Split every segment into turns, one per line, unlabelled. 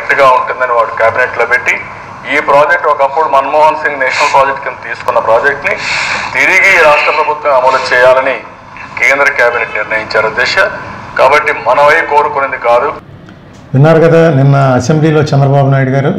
కరెక్ట్గా ఉంటుందని వాడు క్యాబినెట్లో పెట్టి ఈ ప్రాజెక్ట్ ఒకప్పుడు మన్మోహన్ సింగ్ నేషనల్ ప్రాజెక్ట్ కింద తీసుకున్న ప్రాజెక్ట్ని తిరిగి ఈ రాష్ట్ర ప్రభుత్వం అమలు చేయాలని కేంద్ర కేబినెట్ నిర్ణయించారు దిశ కాబట్టి మనమై కోరుకునేది కాదు
విన్నారు కదా నిన్న అసెంబ్లీలో చంద్రబాబు నాయుడు గారు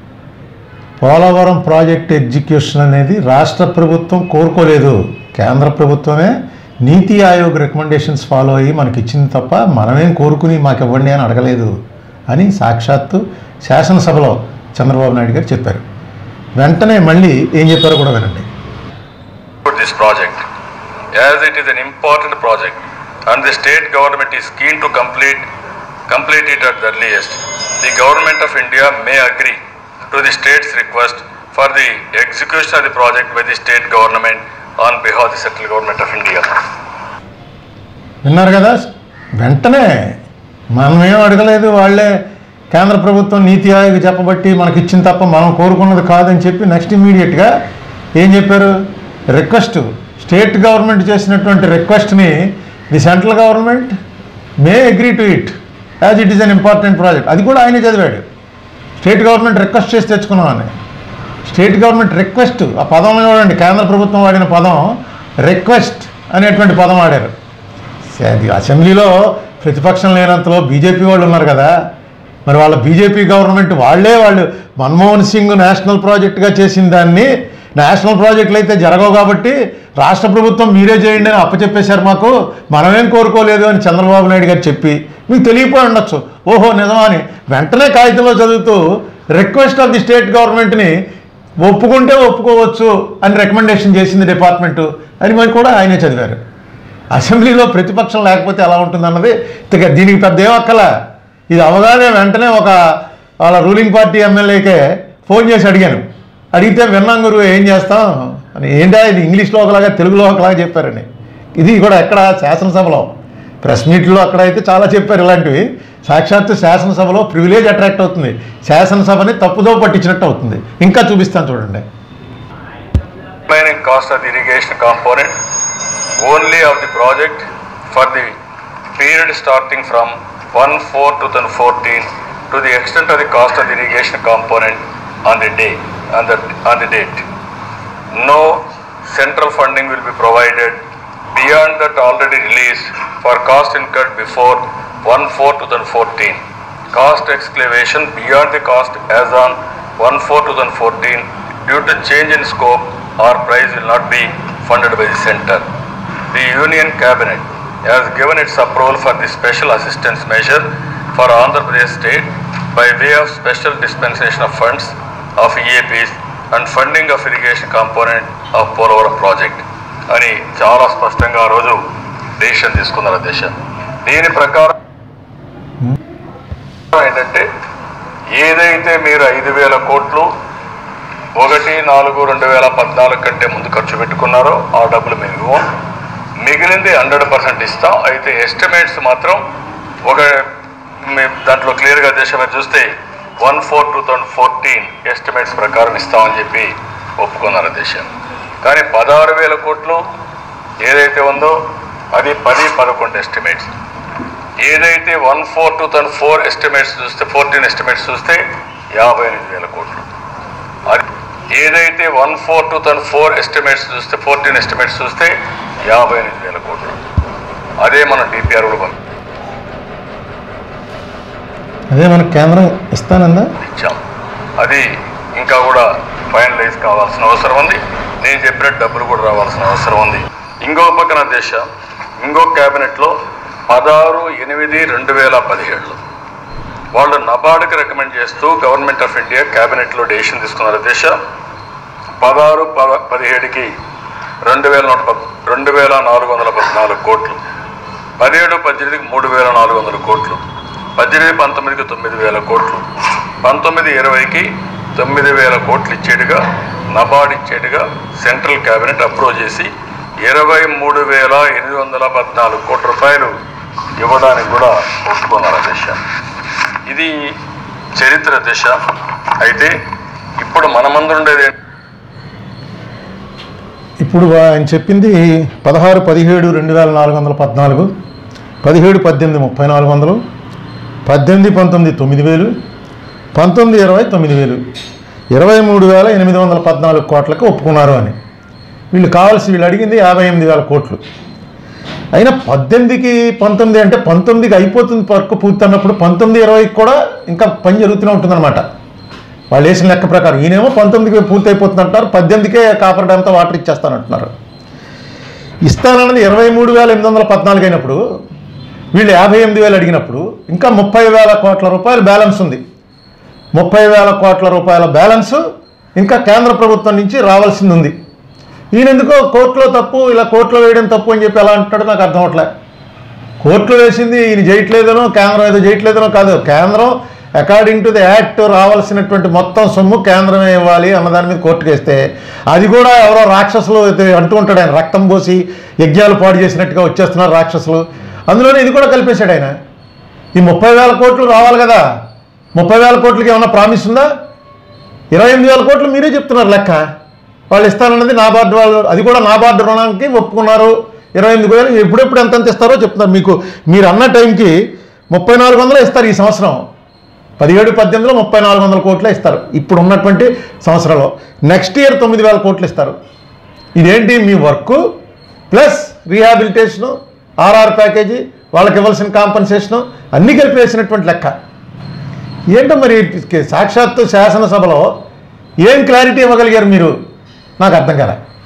పోలవరం ప్రాజెక్ట్ ఎగ్జిక్యూషన్ అనేది రాష్ట్ర ప్రభుత్వం కోరుకోలేదు కేంద్ర ప్రభుత్వమే నీతి ఆయోగ్ రికమెండేషన్స్ ఫాలో అయ్యి మనకి ఇచ్చింది తప్ప మనమేం కోరుకుని మాకు ఇవ్వండి అని అడగలేదు అని సాక్షాత్తు శాసనసభలో చంద్రబాబు నాయుడు గారు చెప్పారు వెంటనే మళ్ళీ ఏం చెప్పారో కూడా వినండి
for this project as it is an important project and the state government is keen to complete complete it at the earliest the government of india may agree to the state's request for the execution of the project by the state government on behalf of the central government of india
విన్నారు కదా వెంటనే మనమేం అడగలేదు వాళ్ళే కేంద్ర ప్రభుత్వం నీతి ఆయోగ్ చెప్పబట్టి మనకి ఇచ్చిన తప్ప మనం కోరుకున్నది కాదని చెప్పి నెక్స్ట్ ఇమీడియట్గా ఏం చెప్పారు రిక్వెస్ట్ స్టేట్ గవర్నమెంట్ చేసినటువంటి రిక్వెస్ట్ని the central government may agree to it as it is an important project అది కూడా ఆయనే చదివాడు స్టేట్ గవర్నమెంట్ రిక్వెస్ట్ చేసి తెచ్చుకున్నామని స్టేట్ గవర్నమెంట్ రిక్వెస్ట్ ఆ పదం చూడండి కేంద్ర ప్రభుత్వం వాడిన పదం రిక్వెస్ట్ అనేటువంటి పదం వాడారు అది అసెంబ్లీలో ప్రతిపక్షం లేనంతలో బీజేపీ వాళ్ళు ఉన్నారు కదా మరి వాళ్ళ బీజేపీ గవర్నమెంట్ వాళ్ళే వాళ్ళు మన్మోహన్ సింగ్ నేషనల్ ప్రాజెక్టుగా చేసిన దాన్ని నేషనల్ ప్రాజెక్టులు అయితే జరగవు కాబట్టి రాష్ట్ర ప్రభుత్వం మీరే చేయండి అని అప్పచెప్పేశారు మాకు మనమేం కోరుకోలేదు అని చంద్రబాబు నాయుడు గారు చెప్పి మీకు తెలియపోయి ఉండొచ్చు ఓహో నిజమా అని వెంటనే కాగితంలో చదువుతూ రిక్వెస్ట్ ఆఫ్ ది స్టేట్ గవర్నమెంట్ని ఒప్పుకుంటే ఒప్పుకోవచ్చు అని రికమెండేషన్ చేసింది డిపార్ట్మెంటు అని మరి కూడా ఆయనే చదివారు అసెంబ్లీలో ప్రతిపక్షం లేకపోతే ఎలా ఉంటుందన్నది ఇక దీనికి పెద్ద ఏమక్కల ఇది అవగానే వెంటనే ఒక వాళ్ళ రూలింగ్ పార్టీ ఎమ్మెల్యేకే ఫోన్ చేసి అడిగాను అడిగితే విన్నాం గురువు ఏం చేస్తాం అని ఏంటా ఇది ఇంగ్లీష్లో ఒకలాగా తెలుగులో ఒకలాగా చెప్పారని ఇది కూడా ఎక్కడ శాసనసభలో ప్రెస్ మీట్లో అక్కడ అయితే చాలా చెప్పారు ఇలాంటివి సాక్షాత్తు శాసనసభలో ప్రివిలేజ్ అట్రాక్ట్ అవుతుంది శాసనసభని తప్పుదో పట్టించినట్టు అవుతుంది ఇంకా చూపిస్తాను చూడండి
remaining cost of the irrigation component only of the project for the period starting from 1/4/2014 to the extent of the cost of the irrigation component on the day, on the, on the date. No central funding will be provided beyond that already released for cost incurred before 1/4/2014. Cost excavation beyond the cost as on 1/4/2014 due to change in scope or price will not be funded by the center. The Union Cabinet has given its approval for the special assistance measure for Andhra Pradesh state by way of special dispensation of funds of EAPs and funding of irrigation component of Polavaram project అని చాలా స్పష్టంగా ఆ రోజు decision తీసుకున్నారు అధ్యక్ష దీని ప్రకారం ఏంటంటే ఏదైతే మీరు ఐదు వేల కోట్లు ఒకటి నాలుగు రెండు వేల పద్నాలుగు కంటే ముందు ఖర్చు పెట్టుకున్నారో ఆ డబ్బులు మేము ఇవ్వం మిగిలింది హండ్రెడ్ పర్సెంట్ ఇస్తాం అయితే ఎస్టిమేట్స్ మాత్రం ఒక మీ దాంట్లో క్లియర్గా దేశం మీద చూస్తే one four two thousand fourteen estimates ప్రకారం ఇస్తామని చెప్పి ఒప్పుకున్నారు దేశం కానీ పదహారు వేల కోట్లు ఏదైతే ఉందో అది పది పదకొండు ఎస్టిమేట్స్ ఏదైతే one four two thousand four estimates చూస్తే ఫోర్టీన్ ఎస్టిమేట్స్ చూస్తే యాభై ఎనిమిది వేల కోట్లు అది ఏదైతే one four two thousand four estimates చూస్తే ఫోర్టీన్ ఎస్టిమేట్స్ చూస్తే యాభై ఎనిమిది వేల కోట్లు అదే మనం డిపిఆర్ కూడా పంపి
అదే మనకు కేంద్రం ఇస్తానందా
ఇచ్చాం అది ఇంకా కూడా ఫైనలైజ్ కావాల్సిన అవసరం ఉంది నేను చెప్పినట్టు డబ్బులు కూడా రావాల్సిన అవసరం ఉంది ఇంకో పక్కన దేశ ఇంకో క్యాబినెట్లో పదహారు ఎనిమిది రెండు వేల పదిహేడులో వాళ్ళు నబార్డుకి రికమెండ్ చేస్తూ గవర్నమెంట్ ఆఫ్ ఇండియా క్యాబినెట్లో డెసిషన్ తీసుకున్నారు దేశ పదహారు పద పదిహేడుకి రెండు వేల నూట పద్ రెండు వేల నాలుగు వందల పద్నాలుగు కోట్లు పదిహేడు పద్దెనిమిదికి మూడు వేల నాలుగు వందల కోట్లు పద్దెనిమిది పంతొమ్మిదికి తొమ్మిది వేల కోట్లు పంతొమ్మిది ఇరవైకి తొమ్మిది వేల కోట్లు ఇచ్చేట్టుగా నబార్డ్ ఇచ్చేట్టుగా సెంట్రల్ క్యాబినెట్ అప్రూవ్ చేసి ఇరవై మూడు వేల ఎనిమిది వందల పద్నాలుగు కోట్ల రూపాయలు ఇవ్వడానికి కూడా ఒప్పుకున్నారు దశ ఇది చరిత్ర దశ అయితే ఇప్పుడు మన ముందు ఉండేది ఏంటి?
ఇప్పుడు ఆయన చెప్పింది పదహారు పదిహేడు రెండు వేల నాలుగు వందల పద్నాలుగు పదిహేడు పద్దెనిమిది ముప్పై నాలుగు వందలు పద్దెనిమిది పంతొమ్మిది తొమ్మిది వేలు పంతొమ్మిది ఇరవై తొమ్మిది వేలు ఇరవై మూడు వేల ఎనిమిది వందల పద్నాలుగు కోట్లకు ఒప్పుకున్నారు అని వీళ్ళు కావాల్సి వీళ్ళు అడిగింది యాభై ఎనిమిది వేల కోట్లు అయినా పద్దెనిమిదికి పంతొమ్మిది అంటే పంతొమ్మిదికి అయిపోతుంది వర్క్ పూర్తి అన్నప్పుడు పంతొమ్మిది ఇరవైకి కూడా ఇంకా పని జరుగుతూనే ఉంటుందన్నమాట వాళ్ళు వేసిన లెక్క ప్రకారం ఈయనేమో పంతొమ్మిదికి పూర్తి అయిపోతుంది అంటారు పద్దెనిమిదికే కాపర్ డ్యాంతో వాటర్ ఇచ్చేస్తానంటున్నారు ఇస్తానన్నది ఇరవై మూడు వేల ఎనిమిది వందల పద్నాలుగు అయినప్పుడు వీళ్ళు యాభై ఎనిమిది వేలు అడిగినప్పుడు ఇంకా ముప్పై వేల కోట్ల రూపాయలు బ్యాలెన్స్ ఉంది ముప్పై వేల కోట్ల రూపాయల బ్యాలెన్స్ ఇంకా కేంద్ర ప్రభుత్వం నుంచి రావాల్సింది ఉంది ఈయన ఎందుకో కోర్టులో తప్పు ఇలా కోర్టులో వేయడం తప్పు అని చెప్పి ఎలా అంటాడో నాకు అర్థం అవట్లే కోర్టులో వేసింది ఈయన చేయట్లేదనో కేంద్రం ఏదో చేయట్లేదనో కాదు కేంద్రం అకార్డింగ్ టు ది యాక్ట్ రావాల్సినటువంటి మొత్తం సొమ్ము కేంద్రమే ఇవ్వాలి అన్నదాని మీద కోర్టుకు వేస్తే అది కూడా ఎవరో రాక్షసులు అయితే అంటూ ఉంటాడు ఆయన రక్తం పోసి యజ్ఞాలు పాడు చేసినట్టుగా వచ్చేస్తున్నారు రాక్షసులు అందులోనే ఇది కూడా కల్పేశాడు ఆయన ఈ ముప్పై వేల కోట్లు రావాలి కదా ముప్పై వేల కోట్లకి ఏమన్నా ప్రామిస్ ఉందా ఇరవై ఎనిమిది వేల కోట్లు మీరే చెప్తున్నారు లెక్క వాళ్ళు ఇస్తానన్నది నాబార్డు వాళ్ళు అది కూడా నాబార్డు రుణానికి ఒప్పుకున్నారు ఇరవై ఎనిమిది వేలు ఎప్పుడెప్పుడు ఎంత ఎంత ఇస్తారో చెప్తున్నారు మీకు మీరు అన్న టైంకి ముప్పై నాలుగు వందలు ఇస్తారు ఈ సంవత్సరం పదిహేడు పద్దెనిమిదిలో ముప్పై నాలుగు వందల కోట్లే ఇస్తారు ఇప్పుడు ఉన్నటువంటి సంవత్సరంలో నెక్స్ట్ ఇయర్ తొమ్మిది వేల కోట్లు ఇస్తారు ఇదేంటి మీ work plus rehabilitation RR package వాళ్ళకి ఇవ్వాల్సిన కాంపన్సేషను అన్నీ కలిపి వేసినటువంటి లెక్క ఏంటో మరి సాక్షాత్తు శాసనసభలో ఏం క్లారిటీ ఇవ్వగలిగారు మీరు నాకు అర్థం కాలే